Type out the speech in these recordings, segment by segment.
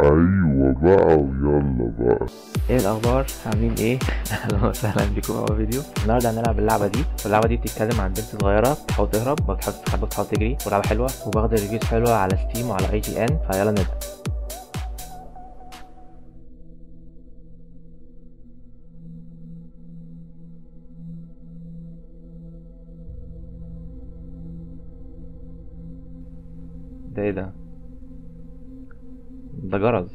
ايوه بقى ويلا بقى ايه الاخبار عاملين ايه اهلا وسهلا بكم اول فيديو النهارده هنلعب اللعبه دي واللعبه دي بتتكلم عن بنت صغيره بتحاول تهرب وبتحاول تستخبى بتحاول تجري ولعبه حلوه وباخد ريفيوز حلوه على ستيم وعلى اي جي ان فيلا نبدا ده ايه ده ده جرس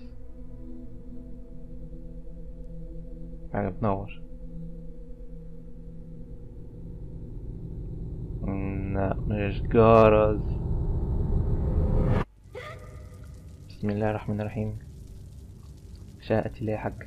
حاجة بتنور لا مش جرس بسم الله الرحمن الرحيم شاءت لي يا حاج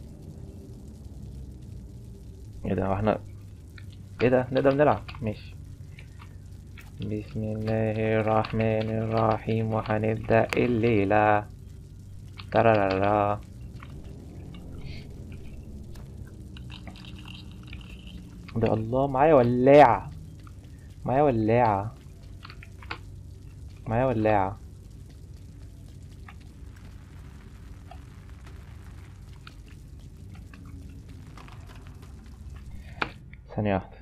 ايه ده واحنا ايه ده نقدر نلعب ماشي بسم الله الرحمن الرحيم وهنبدأ الليلة ترارارا ده الله معايا ولاعة معايا ولاعة معايا ولاعة ثانية واحدة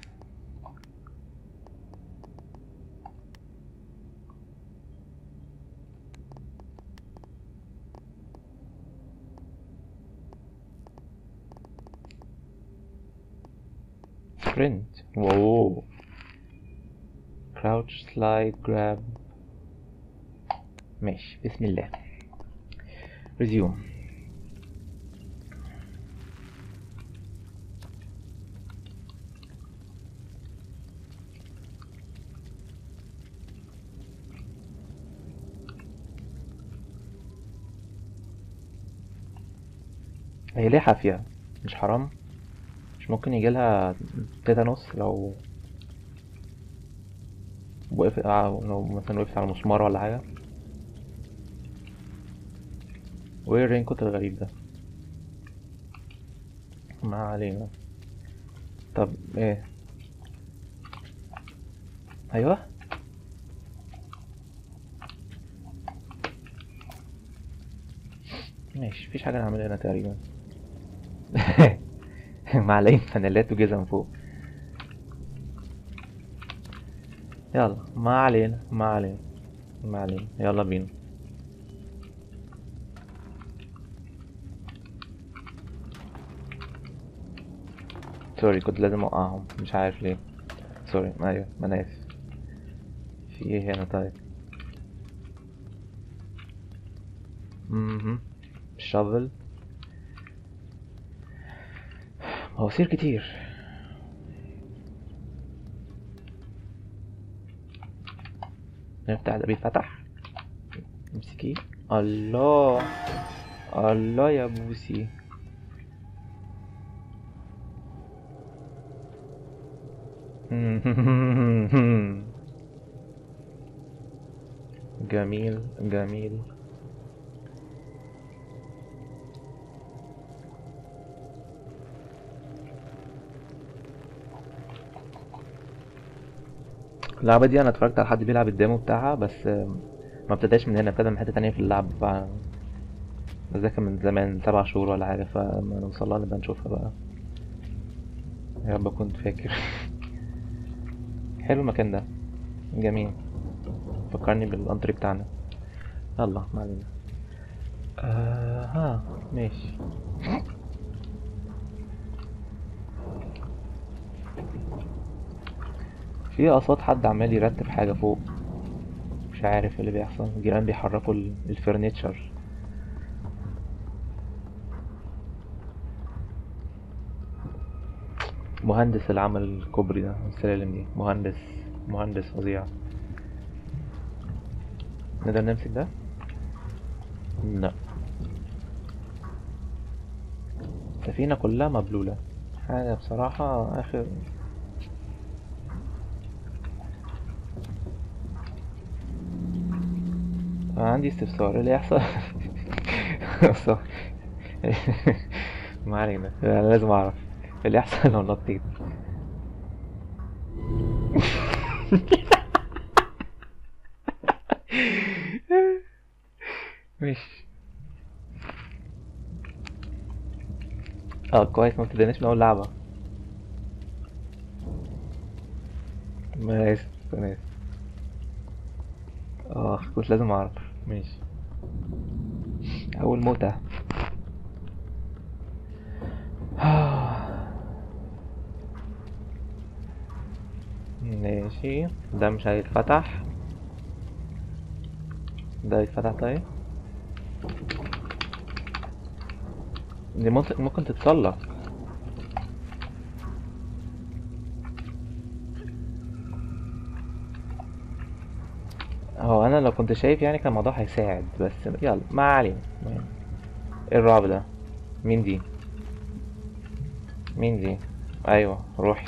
sprint واو crouch slide grab ماشي بسم الله resume هي ليه حافية مش حرام مش ممكن يجيلها تيتانوس لو وقف آه، لو مثلا وقفت على مسمار ولا حاجة وايه الرينكوت الغريب ده ما علينا طب ايه ايوه ماشي مفيش حاجة نعملها هنا تقريبا معلقين فانيلات وجزم فوق يلا ما علينا ما علينا ما علينا يلا بينا سوري كنت لازم اوقعهم مش عارف ليه سوري ايوه ما انا اسف في ايه هنا طيب امم شافل مواسير كتير نفتح ده بيتفتح امسكيه الله الله يا بوسي جميل جميل اللعبة دي انا اتفرجت على حد بيلعب الديمو بتاعها بس آم، ما ابتداش من هنا ابتدى من حتة تانية في اللعب ف بس ده كان من زمان سبع شهور ولا حاجة فلما نوصل لها نبقى نشوفها بقى يا رب اكون فاكر حلو المكان ده جميل فكرني بالانتري بتاعنا يلا ما علينا آه ها ماشي في اصوات حد عمال يرتب حاجة فوق مش عارف إيه اللي بيحصل الجيران بيحركوا ال- الفرنيتشر مهندس اللي عمل الكوبري ده السلالم دي مهندس مهندس فظيع نقدر نمسك ده لا السفينة كلها مبلولة حاجة بصراحة آخر أنا عندي استفسار ايه اللي يحصل صح. ما علينا انا لازم اعرف ايه اللي يحصل لو نطيت ماشي اه كويس ما ابتديناش من اول لعبة ماشي ماشي اه كنت لازم اعرف ماشي اول موتة ماشي ده مش هيتفتح ده يتفتح طيب دي ممكن ممكن تتسلق هو انا لو كنت شايف يعني كان الموضوع هيساعد بس يلا ما علينا ما علينا. ايه الرعب ده مين دي مين دي ايوه روحي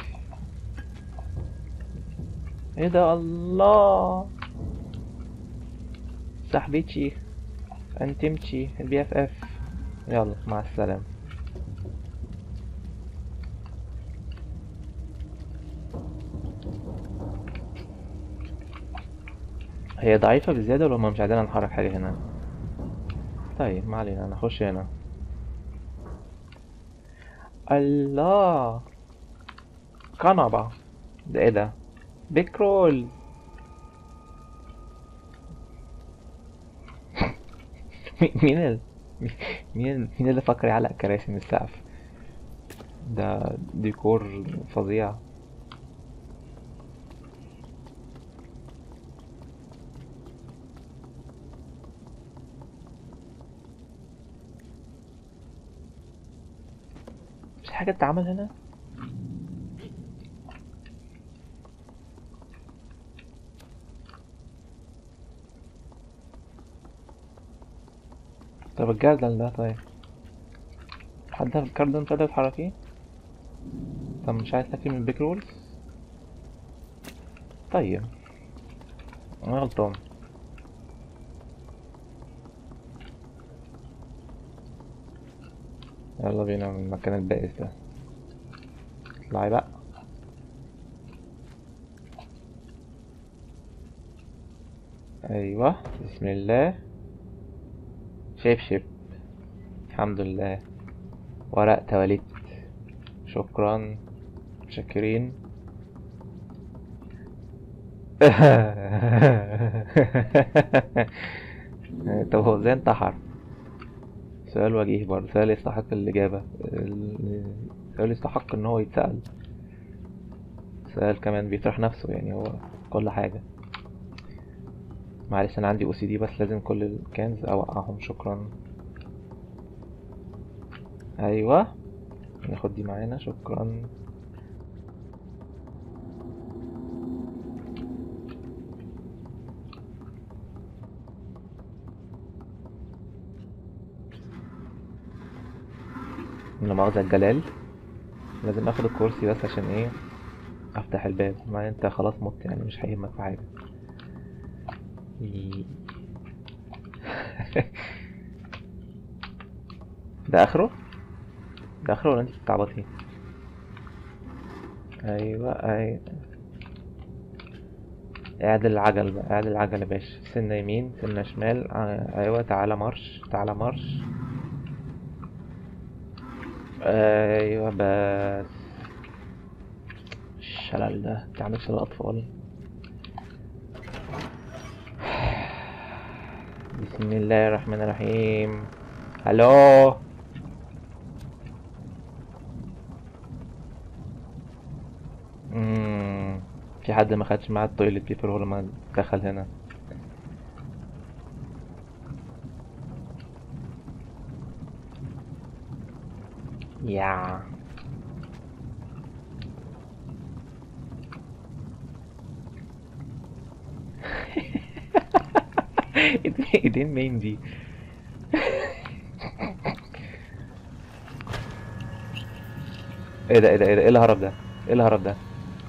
ايه ده الله صاحبتي انتمتي البي اف اف يلا مع السلامة هي ضعيفة بزيادة ولا هما مش عايزين نحرك حاجة هنا طيب ما علينا نخش هنا الله كنبة ده ايه ده بيكرول مين ال... مين مين اللي فكر يعلق كراسي من السقف ده ديكور فظيع مش حاجة تتعمل هنا طب الجردل ده طيب حد في الكاردن تقدر تحركيه طب مش عايز تاكل من البيك رولز طيب انا غلطان يلا بينا من المكان البائس ده اطلعي بقى ايوه بسم الله شبشب الحمد لله ورق تواليت شكرا متشكرين طب هو ازاي انتحر سؤال وجيه برضه سؤال يستحق الإجابة ال- سؤال يستحق إن هو يتسأل سؤال كمان بيطرح نفسه يعني هو كل حاجة معلش أنا عندي أو سي دي بس لازم كل الكنز أوقعهم شكرا أيوة ناخد دي معانا شكرا لا مؤاخذة الجلال لازم اخد الكرسي بس عشان ايه افتح الباب ما انت خلاص مت يعني مش هيهمك في حاجة ي- ده اخره ده اخره ولا انت بتعبطي ايوه ايوه اعدل العجل بقى اعدل العجل يا باشا سنة يمين سنة شمال آه، ايوه تعالى مارش تعالى مارش ايوه بس الشلل ده متعملش للأطفال بسم الله الرحمن الرحيم الو مم. في حد ما خدش معاه التويلت بيبر هو لما دخل هنا يا ايدين مين دي ايه ده ايه ده ايه ده ايه الهرب ده ايه الهرب ده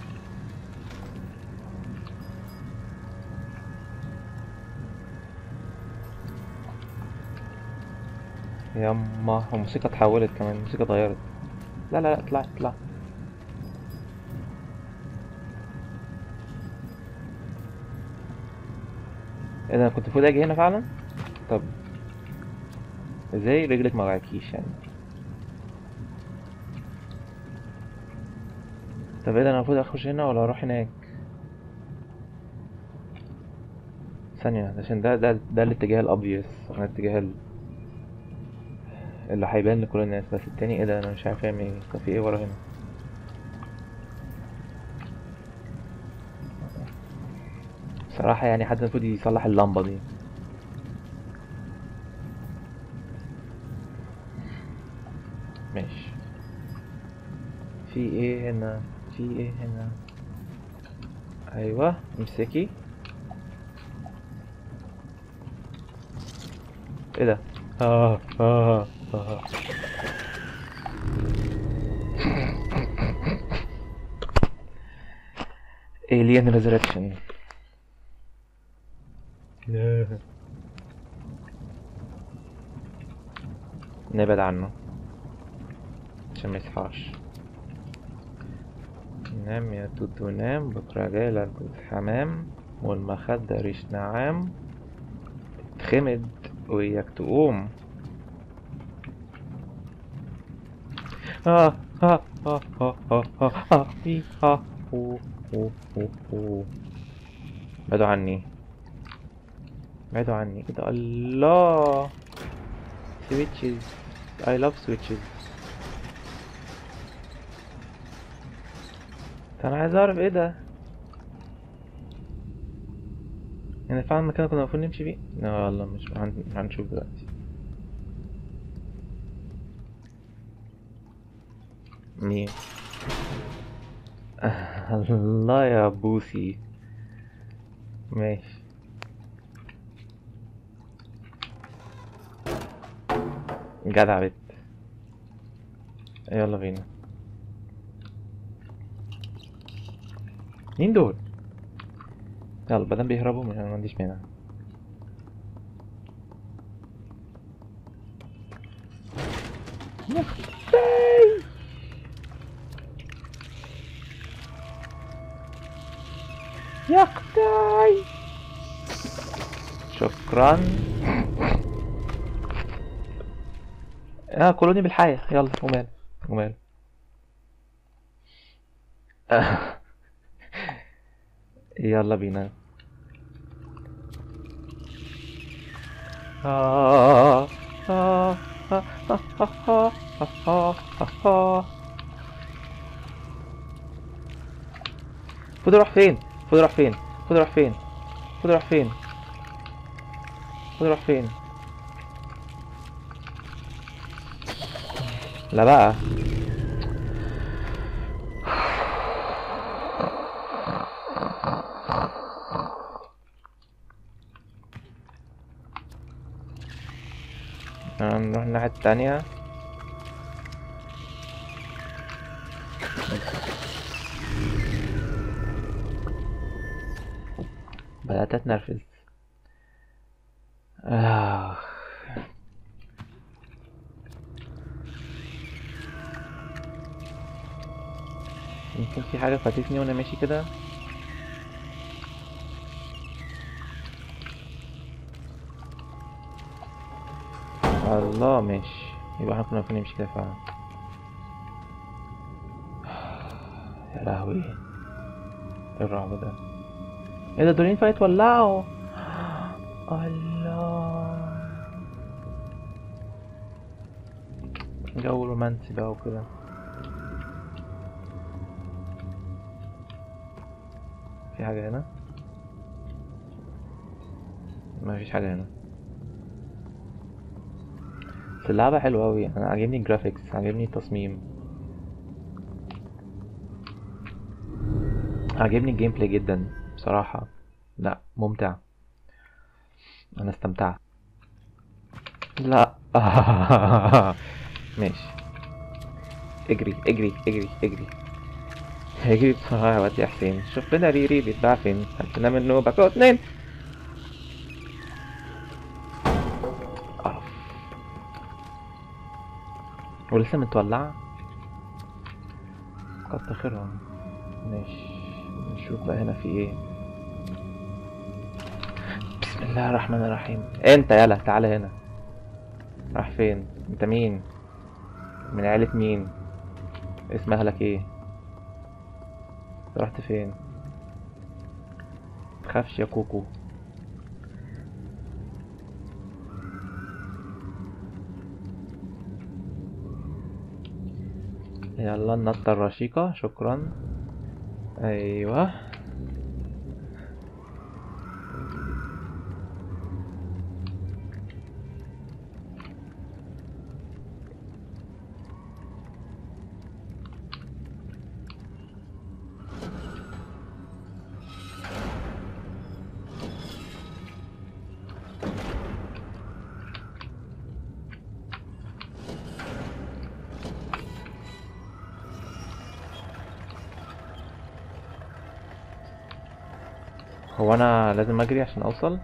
يما الموسيقى اتحولت كمان الموسيقى اتغيرت لا لا لا اطلع اطلع ايه ده انا كنت المفروض اجي هنا فعلا طب ازاي رجلك ما وقعتكيش يعني طب ايه ده انا المفروض اخش هنا ولا اروح هناك ثانية عشان ده ده ده الاتجاه الابيض انا الاتجاه ال- اللي هيبان لكل الناس بس التاني ايه ده انا مش عارف اعمل ايه طب في ايه ورا هنا صراحة يعني حد المفروض يصلح اللمبة دي ماشي في ايه هنا في ايه هنا ايوه امسكي ايه ده اه اه اه Alien Resurrection نبعد عنه عشان ما يصحاش نام يا توتو نام بكرة جايلك حمام والمخدة ريش نعام اتخمد وياك تقوم آه آه آه آه آه آه آه إيه آه أوه أوه أوه أوه بعدوا عني بعدوا عني كده الله switches I love switches طب انا عايز اعرف ايه ده يعني فعلا المكان اللي كنا المفروض نمشي فيه لا والله مش هن- هنشوف دلوقتي مين الله يا بوسي ماشي جدع بت يلا بينا مين دول يلا بدل بيهربوا مش- انا ما عنديش مانع يختي يختي شكرا اه كلوني بالحياة يلا وماله وماله يلا بينا آه آه آه آه آه آه آه آه. المفروض اروح فين المفروض اروح فين المفروض اروح فين المفروض اروح فين المفروض اروح فين لا بقى نروح الناحية التانية بدأت أتنرفز آه. يمكن في حاجة فاتتني وأنا ماشي كده الله ماشي يبقى احنا كنا المفروض نمشي كده فعلا يا لهوي ايه الرعب ده ايه ده دول ينفع يتولعوا الله جو رومانسي بقى وكده في حاجة هنا ما فيش حاجة هنا بس اللعبة حلوة أوي أنا عاجبني الجرافيكس عاجبني التصميم عاجبني الجيم بلاي جدا بصراحة لا ممتع أنا استمتعت لا ماشي اجري اجري اجري اجري اجري بسرعة يا واد يا حسين شوف لنا ريري بيتباع فين هاتنا منه باكو اتنين قرف ولسه متولعة كتر خيرهم ماشي نشوف بقى هنا في ايه بسم الله الرحمن الرحيم انت يلا تعالى هنا راح فين انت مين من عيلة مين اسم اهلك ايه رحت فين تخافش يا كوكو يلا النطة الرشيقة شكرا ايوه هو انا لازم اجري عشان اوصل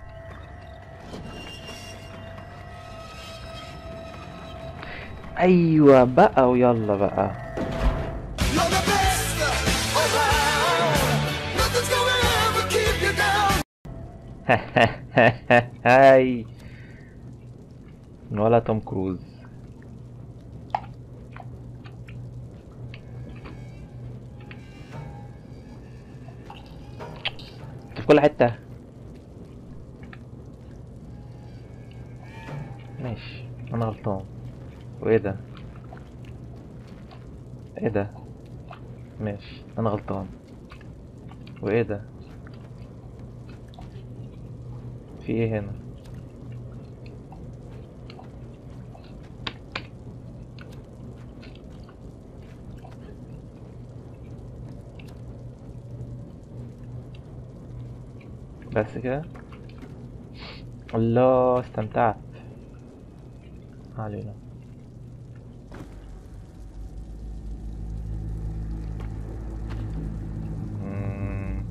ايوه بقى ويلا بقى You're the best around. Nothing's gonna ever keep you down. هاي ولا توم كروز في كل حتة ماشي انا غلطان وايه ده ايه ده ماشي انا غلطان وايه ده في ايه هنا بس كده الله استمتعت ما علينا مم.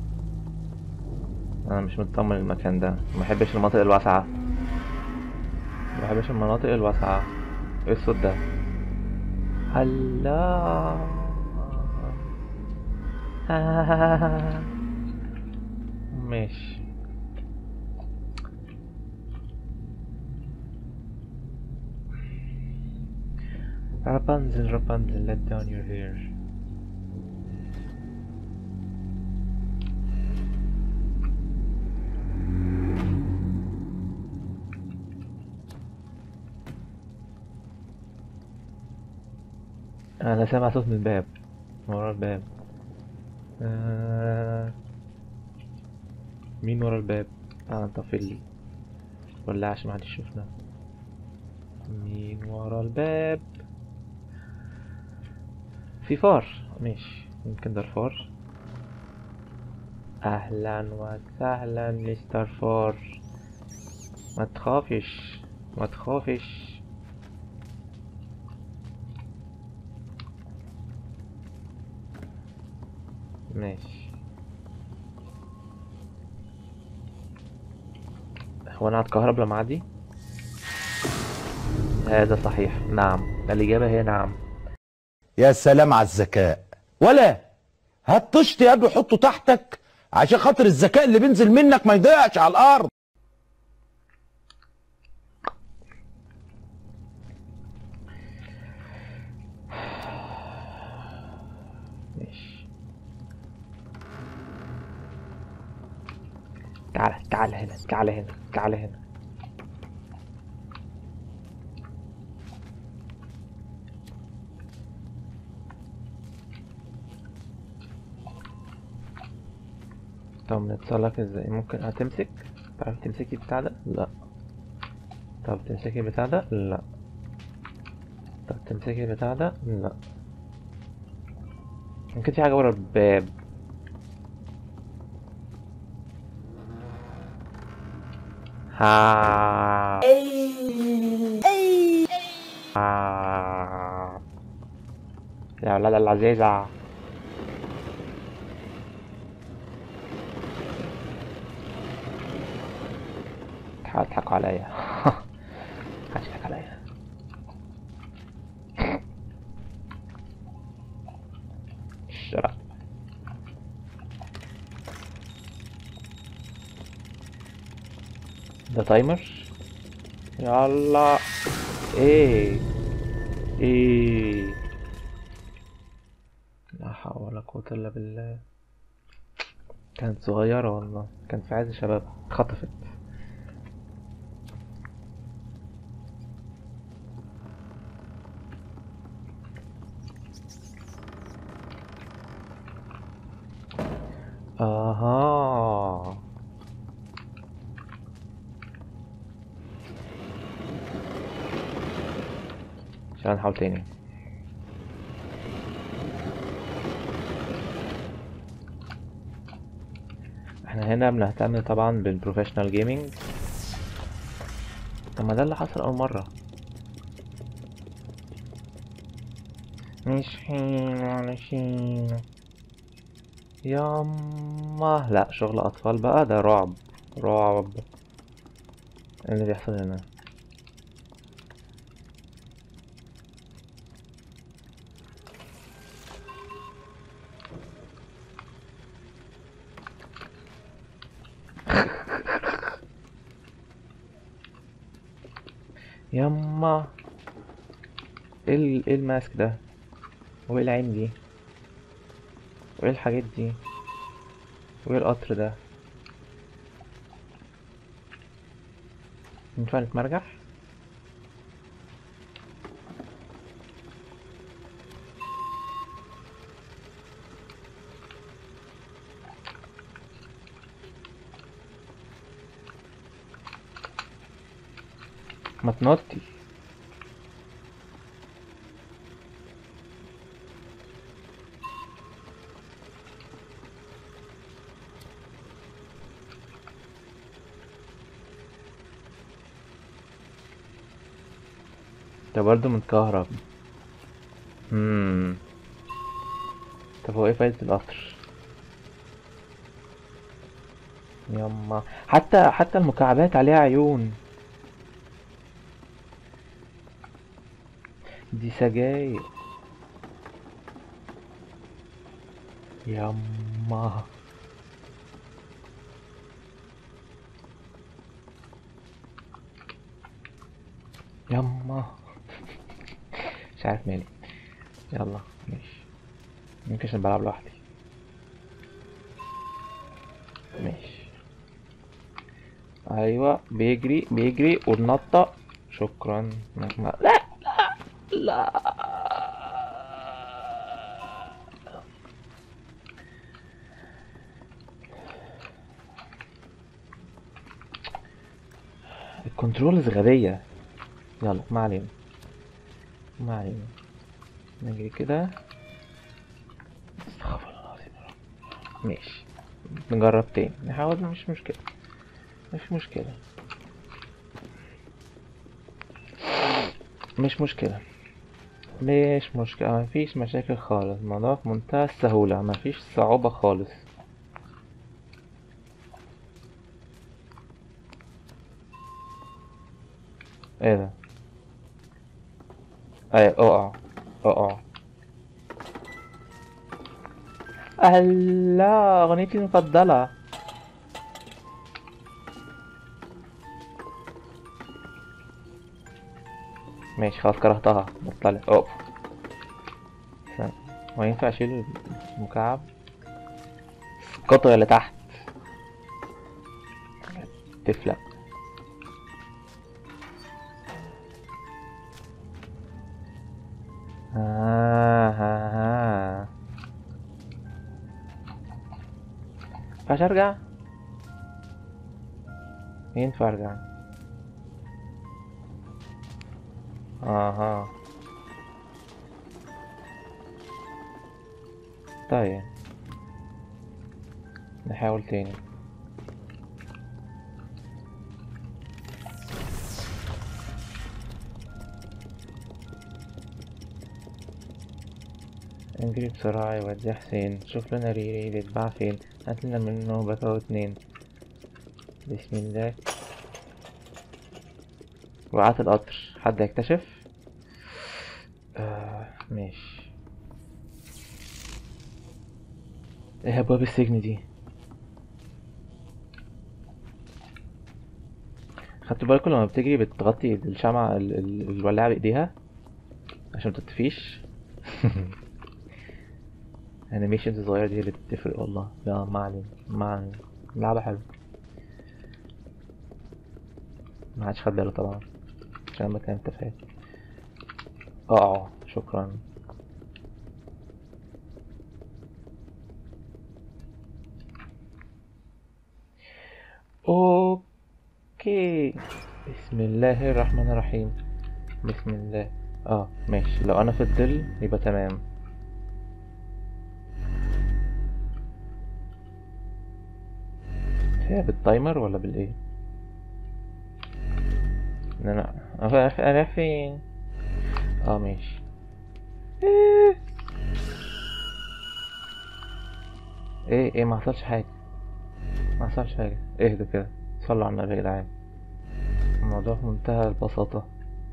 انا مش مطمن المكان ده ما بحبش المناطق الواسعه ما بحبش المناطق الواسعه ايه الصوت ده الله ماشي Rapunzel, Rapunzel, let down your hair. أنا سامع صوت من الباب من ورا الباب آه... مين ورا الباب؟ اه طفي لي ولا عشان محدش يشوفنا مين ورا الباب في فار ماشي يمكن ده الفار اهلا وسهلا مستر فار ما تخافش ما تخافش ماشي هو انا هتكهرب لما اعدي هذا صحيح نعم الاجابه هي نعم يا سلام على الذكاء ولا هات طشت يد وحطه تحتك عشان خاطر الذكاء اللي بينزل منك ما يضيعش على الارض ماشي تعال تعال هنا تعال هنا تعال هنا طب نتسلق ازاي ممكن هتمسك تعرف تمسكي بتاع ده لا طب تمسكي بتاع ده لا طب تمسكي بتاع ده لا ممكن في حاجة ورا الباب ها ها يا ولاد العزيزة تحاول تضحكوا عليا محدش يضحك عليا Shut up. ده تايمر يلا ايه ايه لا حول ولا قوة إلا بالله كانت صغيرة والله كانت في عز شبابها اتخطفت اها عشان نحاول تاني احنا هنا بنهتم طبعا بالبروفيشنال جيمنج طب ما ده اللي حصل اول مرة مش حين ولا شين ياما لا شغل اطفال بقى ده رعب رعب ايه اللي بيحصل هنا ياما ايه ال- ايه الماسك ده وايه العين دي وايه الحاجات دي وايه القطر ده ينفع نتمرجح ما تنطي ده برضه متكهرب امم طب هو ايه فايدة القطر يما حتى حتى المكعبات عليها عيون دي سجاير يما يما مش عارف مالي يلا ماشي يمكن عشان بلعب لوحدي ماشي ايوه بيجري بيجري والنطة شكرا لا لا لا الكنترولز غبية يلا ما علينا ما علينا نجري كده استغفر الله العظيم يا رب. ماشي نجرب تاني نحاول مش مشكلة مش مشكلة مش مشكلة مش مشكلة مفيش مشاكل خالص الموضوع في منتهى السهولة مفيش صعوبة خالص ايه ده ايه اقع اقع الله اغنيتي المفضلة ماشي خلاص كرهتها بطلع اوف استنى. هو ينفع اشيل المكعب القطع اللي تحت تفلق آه ها ها ينفعش ارجع ينفع ارجع اها طيب نحاول تاني نجري بسرعة يودي حسين شوف لنا ريري بيتباع فين هاتلنا منه باكا اتنين بسم الله وقعت القطر حد يكتشف آه ماشي ايه ابواب السجن دي خدتوا بالكم لما بتجري بتغطي الشمعة ال- ال- الولاعة بايديها عشان متطفيش انيميشنز الصغيرة دي اللي بتفرق والله لا ما علينا ما علينا لعبة حلوة ما حدش خد باله طبعا عشان انا بتكلم تفاهات اه شكرا اوكي بسم الله الرحمن الرحيم بسم الله اه ماشي لو انا في الظل يبقى تمام هي بالتايمر ولا بالايه ان انا انا انا فين اه ماشي ايه ايه ايه ما حصلش حاجه ما حصلش حاجه اهدوا كده صلوا على النبي يا جدعان الموضوع في منتهى البساطه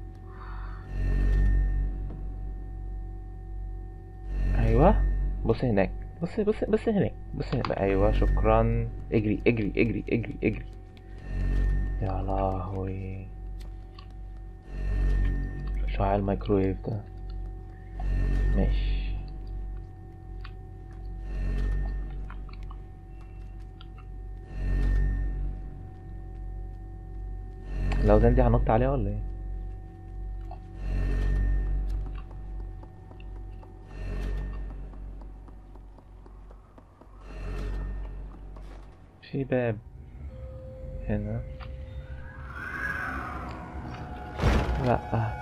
ايوه بص هناك بص بص بص هناك بص هناك ايوه شكرا اجري اجري اجري اجري اجري يا لهوي شعاع الميكرويف ده ماشي لو دي هنط عليها ولا ايه في باب هنا لا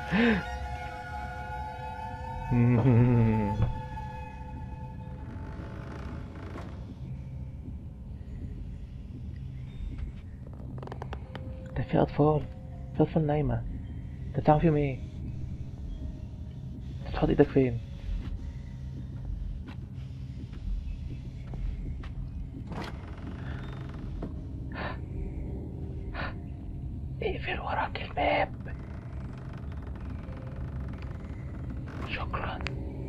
ده في اطفال في اطفال نايمة انت بتعمل فيهم ايه انت بتحط ايدك فين اقفل وراك الباب شكرا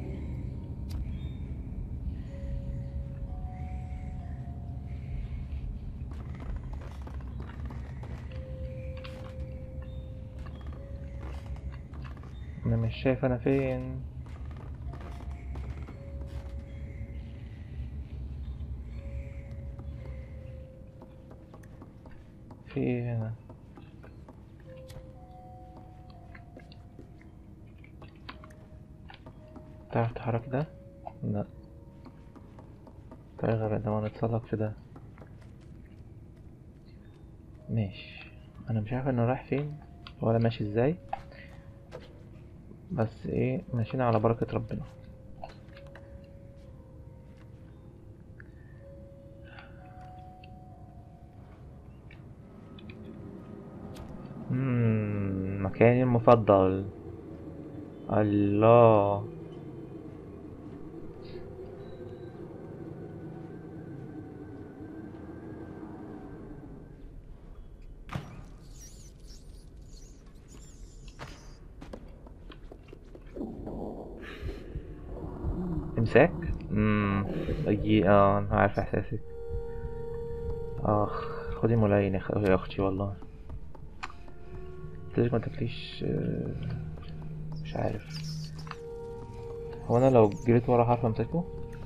انا مش شايف انا فين في ايه هنا تعرف تحرك ده؟ لا طيب غير ده ما نتسلق في ده ماشي انا مش عارف انا رايح فين ولا ماشي ازاي بس ايه ماشيين على بركة ربنا مم، مكاني المفضل الله امساك امم اجي اه انا عارف احساسك اخ خدي ملاين يا أخ- يا اختي والله قلتلك ما تاكليش آه، مش عارف هو انا لو جريت ورا حرف امسكه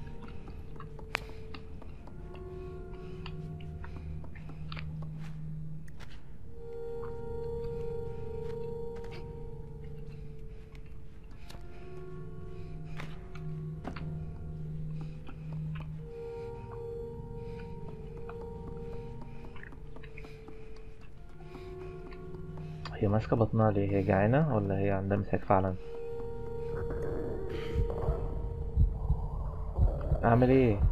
هي ماسكة بطنها ليه هي جعانة ولا هي عندها مساك فعلا اعمل ايه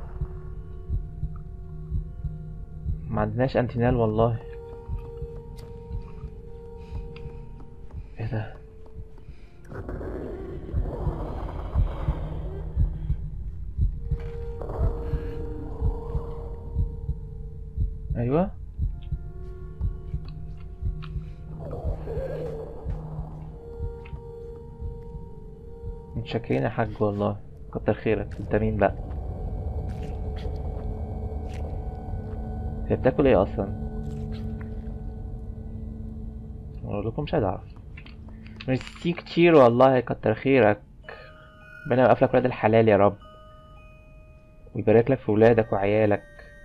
ما عندناش انتينال والله ايه ده ايوه متشكرين يا حاج والله كتر خيرك انت مين بقى هي بتاكل ايه اصلا اقول لكم مش هتعرف ميرسي كتير والله كتر خيرك ربنا يوقف لك ولاد الحلال يا رب ويبارك لك في ولادك وعيالك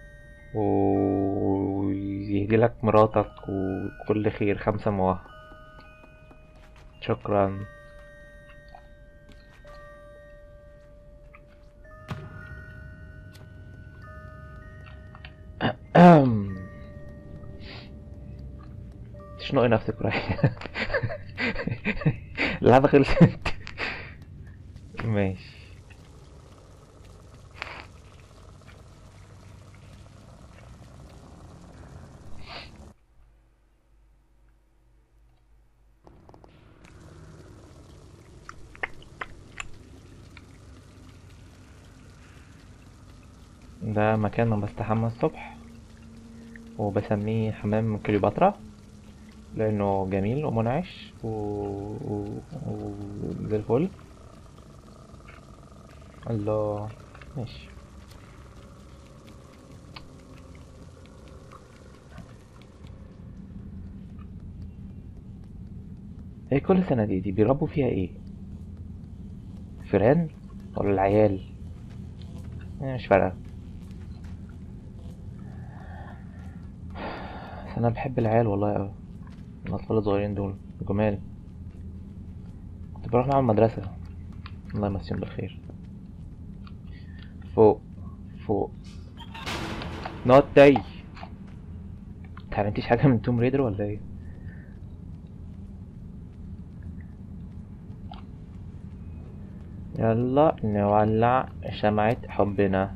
ويهدي لك مراتك وكل خير خمسة مواه شكرا تشنقي نفسك رايح اللعبة خلصت ماشي ده مكان ما بستحمى الصبح وبسميه حمام كليوباترا لانه جميل ومنعش و... و... و... زي الفل الله ماشي هي كل سنة دي دي بيربوا فيها ايه فيران ولا العيال يعني مش فارقة بس انا بحب العيال والله اوي الاطفال الصغيرين دول جمال كنت بروح معاهم المدرسة الله يمسيهم بالخير فوق فوق نوت داي متعلمتيش حاجة من توم ريدر ولا ايه يلا نولع شمعة حبنا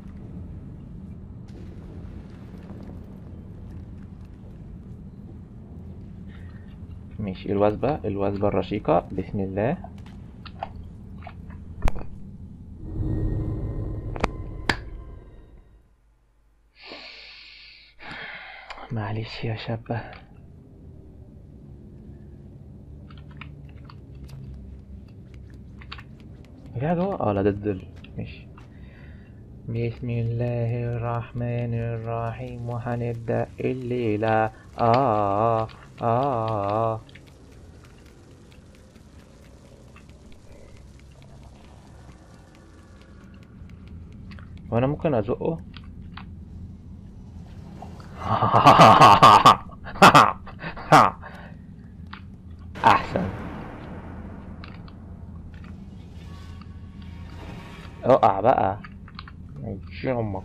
ماشي الوثبة الوثبة الرشيقة بسم الله معلش يا شابة في حاجة جوه؟ اه لا ده الظل ماشي بسم الله الرحمن الرحيم وهنبدأ الليلة آه آه آه وانا ممكن ازقه احسن اقع بقى ماشي امك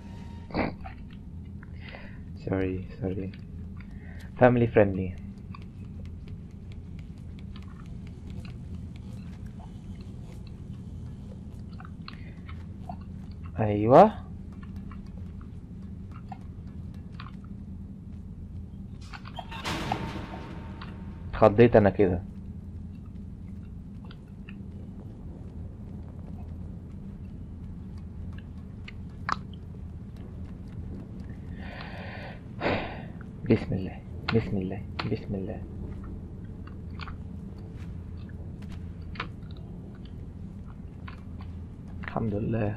سوري سوري family friendly ايوه اتخضيت انا كده بسم الله بسم الله بسم الله الحمد لله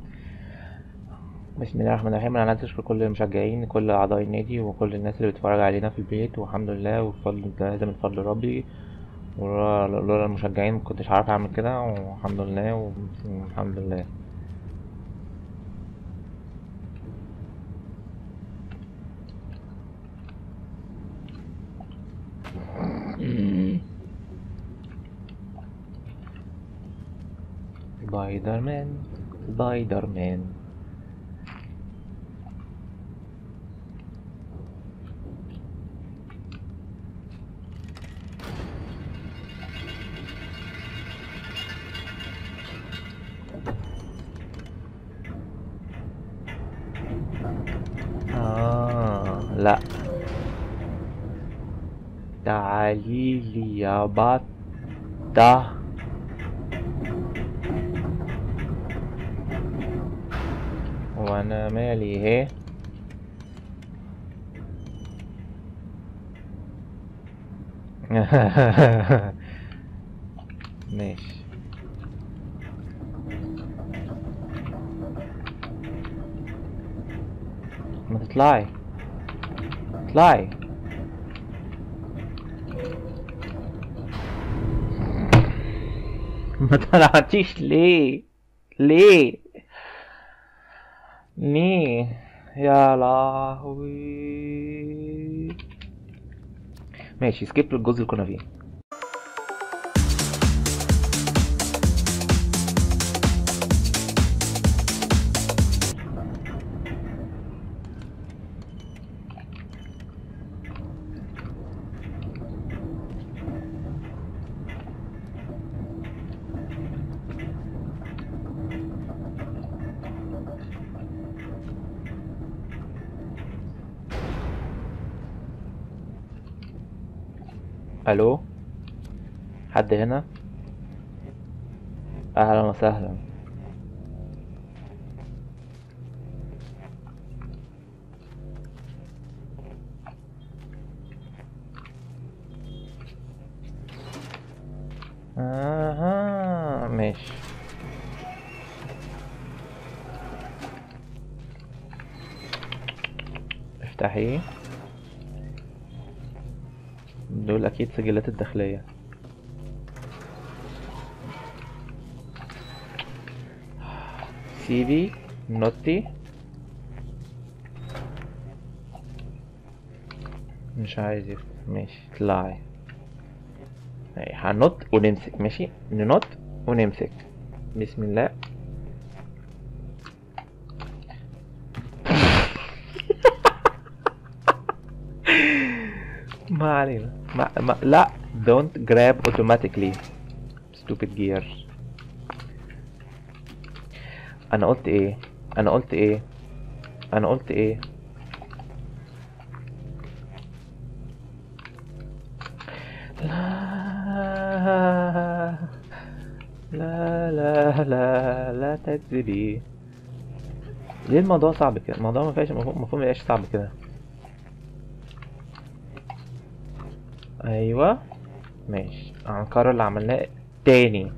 بسم الله الرحمن الرحيم انا عايز اشكر كل المشجعين كل اعضاء النادي وكل الناس اللي بتتفرج علينا في البيت والحمد لله والفضل ده لازم الفضل ربي ولولا لولا المشجعين مكنتش عارف اعمل كده والحمد لله والحمد لله سبايدر مان سبايدر مان آه لا تعالي لي يا بطة وانا مالي اهي ماشي ما تطلعي اطلعي ما طلعتيش ليه ليه ني يا لهوي ماشي سكيب الجزء اللي كنا فيه الو حد هنا اهلا وسهلا اها ماشي افتحي دول اكيد سجلات الداخلية سيفي نوتي مش عايز يفتح ماشي اطلعي أهي، هننط ونمسك ماشي ننط ونمسك بسم الله ما علينا ما, ما لا don't grab automatically stupid gear انا قلت ايه انا قلت ايه انا قلت ايه لا لا لا لا لا تكذبي ليه الموضوع صعب كده الموضوع ما فيهاش المفروض المفروض ما يبقاش صعب كده ايوه ماشي هنكرر اللي عملناه تاني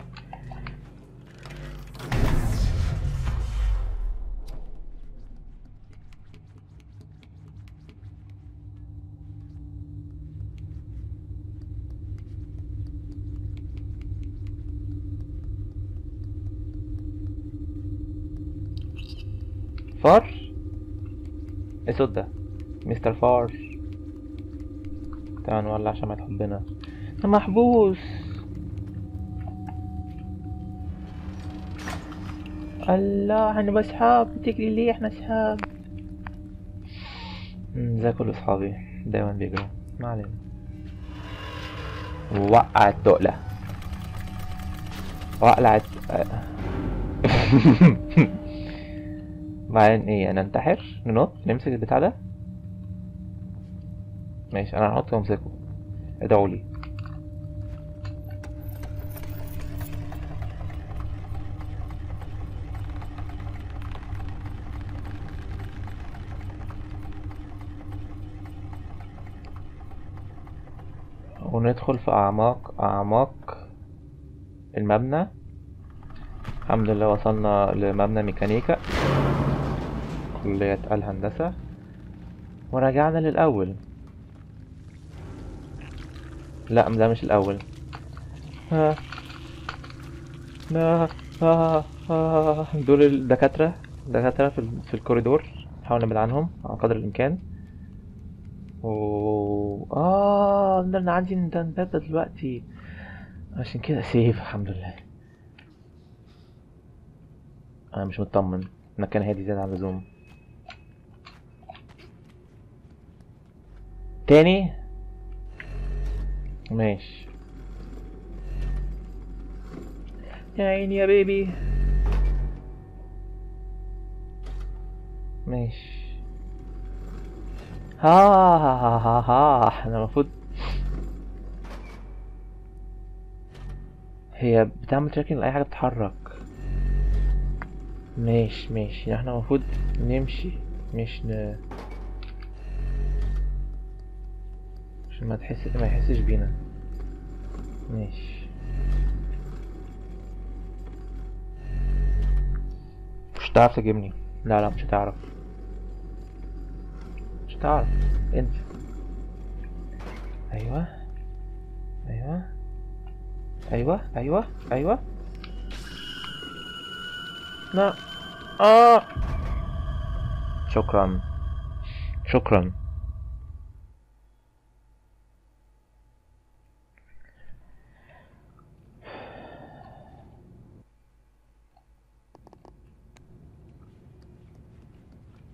فار ايه الصوت ده مستر فار تعال نولع شمعة حبنا انا محبوس الله احنا بس صحاب بتجري ليه احنا صحاب أمم، زي كل اصحابي دايما بيجروا ما علينا وقع التقلة وقلعت بعدين ايه ننتحر ننط نمسك البتاع ده ماشي انا هحط وامسكه ادعوا لي وندخل في اعماق اعماق المبنى الحمد لله وصلنا لمبنى ميكانيكا كلية الهندسة ورجعنا للأول لا ده مش الأول آه. آه. آه. آه. دول الدكاترة دكاترة في, ال- في الكوريدور نحاول نبعد عنهم على قدر الإمكان و... آه نقدر نعدي من ده ده دلوقتي عشان كده سيف الحمد لله أنا مش مطمن المكان هادي زيادة عن اللزوم تاني ماشي يا عيني يا بيبي ماشي ها ها ها ها ها احنا المفروض هي بتعمل تراكنج لأي حاجة بتتحرك ماشي ماشي احنا المفروض نمشي مش ن... عشان ما تحس ما يحسش بينا ماشي مش هتعرف تجيبني لا لا مش هتعرف مش هتعرف انت ايوه ايوه ايوه ايوه ايوه لا اه شكرا شكرا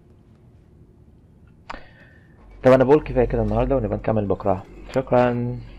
طب انا بقول كفايه كده النهارده ونبقى نكمل بكره شكرا